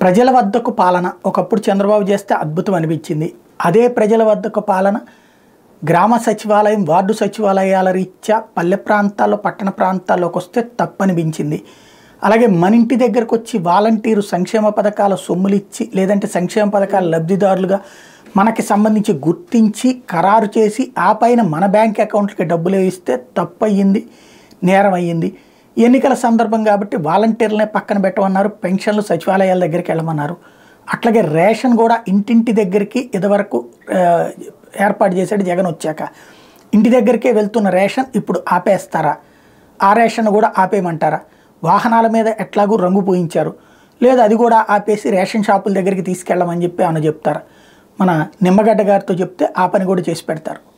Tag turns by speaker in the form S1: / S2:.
S1: ప్రజల వద్దకు పాలన ఒకప్పుడు చంద్రబాబు చేస్తే అద్భుతం అనిపించింది అదే ప్రజల వద్దకు పాలన గ్రామ సచివాలయం వార్డు సచివాలయాల రీత్యా పల్లె ప్రాంతాల్లో పట్టణ ప్రాంతాల్లోకి వస్తే తప్పనిపించింది అలాగే మన ఇంటి దగ్గరకు వచ్చి వాలంటీరు సంక్షేమ పథకాల సొమ్ములు ఇచ్చి లేదంటే సంక్షేమ పథకాల లబ్ధిదారులుగా మనకి సంబంధించి గుర్తించి ఖరారు చేసి ఆ పైన మన బ్యాంక్ అకౌంట్లకి డబ్బులు వేయిస్తే తప్పు అయ్యింది నేరం అయ్యింది ఎన్నికల సందర్భం కాబట్టి వాలంటీర్లనే పక్కన పెట్టమన్నారు పెన్షన్లు సచివాలయాల దగ్గరికి వెళ్ళమన్నారు అట్లాగే రేషన్ కూడా ఇంటింటి దగ్గరికి ఇదివరకు ఆ, ఏర్పాటు చేశాడు జగన్ వచ్చాక ఇంటి దగ్గరికే వెళ్తున్న రేషన్ ఇప్పుడు ఆపేస్తారా ఆ రేషన్ కూడా ఆపేయమంటారా వాహనాల మీద ఎట్లాగూ రంగు పూయించారు లేదు అది కూడా ఆపేసి రేషన్ షాపుల దగ్గరికి తీసుకెళ్ళమని చెప్పి ఏమైనా చెప్తారా మన నిమ్మగడ్డ గారితో చెప్తే ఆ పని కూడా చేసి పెడతారు